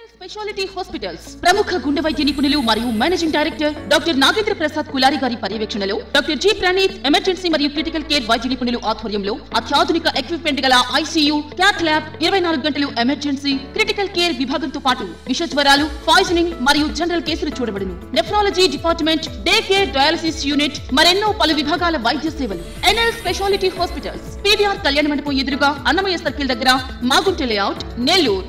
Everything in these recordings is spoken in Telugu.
స్పెషాలిటీ హాస్పిటల్స్ ప్రముఖ గుండె వైద్య నిపుణులు మరియు managing director doctor Nagendra Prasad Kulari గారి పర్యవేక్షణలో డాక్టర్ జి ప్రణీత్ ఎమర్జెన్సీ మరియు క్రిటికల్ కేర్ వైద్య నిపుణులు ఆధ్వర్యంలో అత్యాధునిక ఎక్విప్మెంట్ గల ఐసీయూ క్యాట్ ల్యాబ్ ఇరవై నాలుగు గంటలు ఎమర్జెన్సీ క్రిటికల్ కేర్ విభాగంతో పాటు విష జ్వరాలు పాయిజనింగ్ మరియు జనరల్ కేసులు చూడబడును nephrology department day care dialysis unit మరెన్నో పలు విభాగాల వైద్య సేవలు ఎన్ఎల్ స్పెషాలిటీ హాస్పిటల్స్ పీవీఆర్ కళ్యాణ మండపం ఎదురుగా అన్నమయ్య సర్కిల్ దగ్గర మాగుంట లేఅవుట్ నెల్లూరు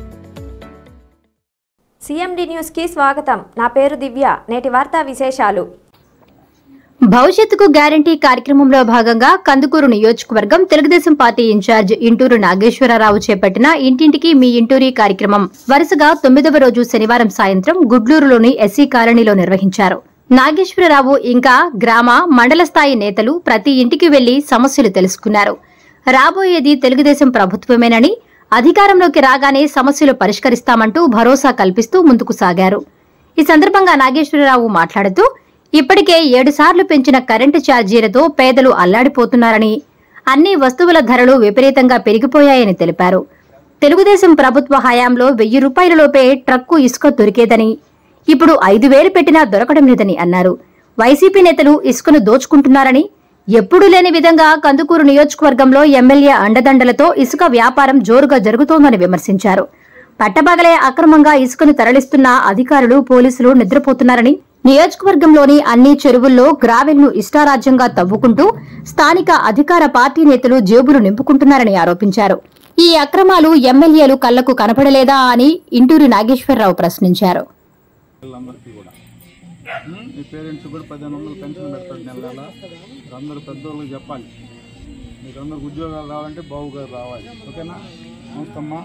సిఎండి న్యూస్కి స్వాగతం నా పేరు దివ్య నేటి వార్తా విశేషాలు భవిష్యత్తుకు గ్యారంటీ కార్యక్రమంలో భాగంగా కందుకూరు నియోజకవర్గం తెలుగుదేశం పార్టీ ఇన్ఛార్జ్ ఇంటూరు నాగేశ్వరరావు చేపట్టిన ఇంటింటికి మీ ఇంటూరి కార్యక్రమం వరుసగా తొమ్మిదవ రోజు శనివారం సాయంత్రం గుడ్లూరులోని ఎస్సీ కాలనీలో నిర్వహించారు నాగేశ్వరరావు ఇంకా గ్రామ మండల స్థాయి నేతలు ప్రతి ఇంటికి వెళ్లి సమస్యలు తెలుసుకున్నారు రాబోయేది తెలుగుదేశం ప్రభుత్వమేనని అధికారంలోకి రాగానే సమస్యలు పరిష్కరిస్తామంటూ భరోసా కల్పిస్తూ ముందుకు సాగారు ఈ సందర్భంగా నాగేశ్వరరావు మాట్లాడుతూ ఇప్పటికే ఏడు సార్లు పెంచిన కరెంటు ఛార్జీలతో పేదలు అల్లాడిపోతున్నారని అన్ని వస్తువుల ధరలు విపరీతంగా పెరిగిపోయాయని తెలిపారు తెలుగుదేశం ప్రభుత్వ హయాంలో వెయ్యి రూపాయలలోపే ట్రక్కు ఇసుక దొరికేదని ఇప్పుడు ఐదు వేలు పెట్టినా దొరకడం లేదని అన్నారు వైసీపీ నేతలు ఇసుకను దోచుకుంటున్నారని ఎప్పుడూ లేని విధంగా కందుకూరు నియోజకవర్గంలో ఎమ్మెల్యే అండదండలతో ఇసుక వ్యాపారం జోరుగా జరుగుతోందని విమర్శించారు పట్టబగలే అక్రమంగా ఇసుకను తరలిస్తున్న అధికారులు పోలీసులు నిద్రపోతున్నారని నియోజకవర్గంలోని అన్ని చెరువుల్లో గ్రావెల్ను ఇష్టారాజ్యంగా తవ్వుకుంటూ స్థానిక అధికార పార్టీ నేతలు జేబులు నింపుకుంటున్నారని ఆరోపించారు ఈ అక్రమాలు ఎమ్మెల్యేలు కళ్లకు కనపడలేదా అని ఇంటూరి నాగేశ్వరరావు ప్రశ్నించారు పిల్లలందరికీ కూడా ఉం? మీ పేరెంట్స్ కూడా పదిహేను వందలు పెన్షన్ పెడతాడు నెల నెల మీరందరూ పెద్దోళ్ళకి చెప్పాలి మీరందరికి ఉద్యోగాలు రావాలంటే బాబు గారు రావాలి ఓకేనా నమస్తమ్మా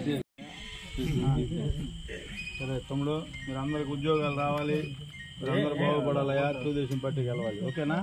సరే తమ్ముడు మీరందరికి ఉద్యోగాలు రావాలి మీరందరూ బాగుపడాలయా తెలుగుదేశం పార్టీకి వెళ్ళాలి ఓకేనా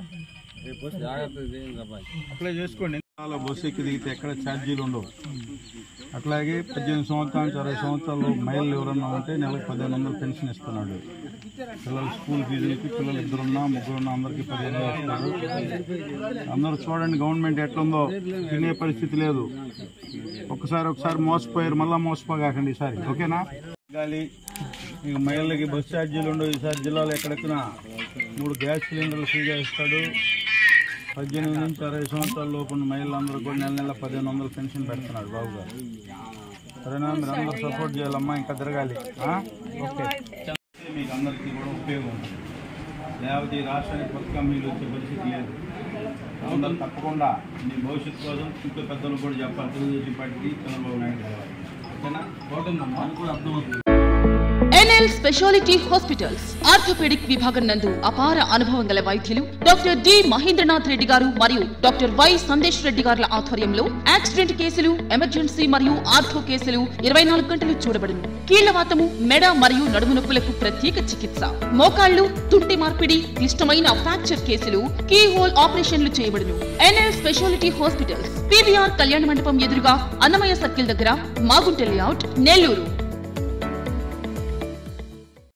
అప్లై చేసుకోండి చాలా బస్సు ఎక్కి దిగితే ఎక్కడ ఛార్జీలు ఉండవు అట్లాగే పద్దెనిమిది సంవత్సరాల నుంచి అరవై సంవత్సరాలు మైళ్ళు ఎవరన్నా ఉంటే నెలకు పదిహేను వందలు పెన్షన్ ఇస్తున్నాడు పిల్లల స్కూల్ ఫీజులకి పిల్లలు ఇద్దరున్నా ముగ్గురున్నా అందరికీ పదిహేను వేలు ఇస్తున్నాడు అందరూ చూడండి గవర్నమెంట్ ఎట్లుందో తినే పరిస్థితి లేదు ఒకసారి ఒకసారి మోసపోయారు మళ్ళీ మోసపోగాకండి ఈసారి ఓకేనా గాలి ఇక మహిళలకి బస్ ఛార్జీలు ఉండవు ఈసారి జిల్లాలో ఎక్కడెక్కినా మూడు గ్యాస్ సిలిండర్లు ఫ్రీగా ఇస్తాడు పద్దెనిమిది నుంచి అరవై సంవత్సరాల లోపు ఉన్న మహిళలందరూ కూడా నెల నెల పదిహేను వందలు పెన్షన్ పెడుతున్నాడు బాబు గారు సరేనా మీరు అందరూ సపోర్ట్ చేయాలమ్మా ఇంకా తిరగాలి ఆ? ఓకే మీకు అందరికీ కూడా ఉపయోగం ఉంది లేకపోతే ఈ రాష్ట్రానికి కొత్త కంపెనీలు వచ్చే పరిస్థితి లేదు అందరూ తప్పకుండా మీ భవిష్యత్తు కోసం ఇంట్లో పెద్దలు కూడా చెప్పాలి తెలుగుదేశం పార్టీకి చంద్రబాబు నాయుడు గారు ఓకేనా బాగుందమ్మా అని కూడా అర్థమవుతుంది ఎన్ఎల్ స్పెషాలిటీ హాస్పిటల్స్ ఆర్థోపెడిక్ విభాగం నందు అపార అనుభవం గల వైద్యులు డాక్టర్ డి మహేంద్రనాథ్ రెడ్డి గారు మరియు డాక్టర్ వై సందేశ్ రెడ్డి గారుల ఆధ్వర్యంలో యాక్సిడెంట్ కేసులు ఎమర్జెన్సీ మరియు ఆర్థో కేసులు ఇరవై నాలుగు గంటలు చూడబడును కీళ్లవాతము మెడ మరియు నడుము నొప్పులకు ప్రత్యేక చికిత్స మోకాళ్లు తుంటి మార్పిడి క్లిష్టమైన ఫ్రాక్చర్ కేసులు కీ హోల్ ఆపరేషన్లు చేయబడును ఎన్ఎల్ స్పెషాలిటీ హాస్పిటల్స్ పీవీఆర్ కళ్యాణ మండపం ఎదురుగా అన్నమయ్య సర్కిల్ దగ్గర మాగుంట లేఅవుట్ నెల్లూరు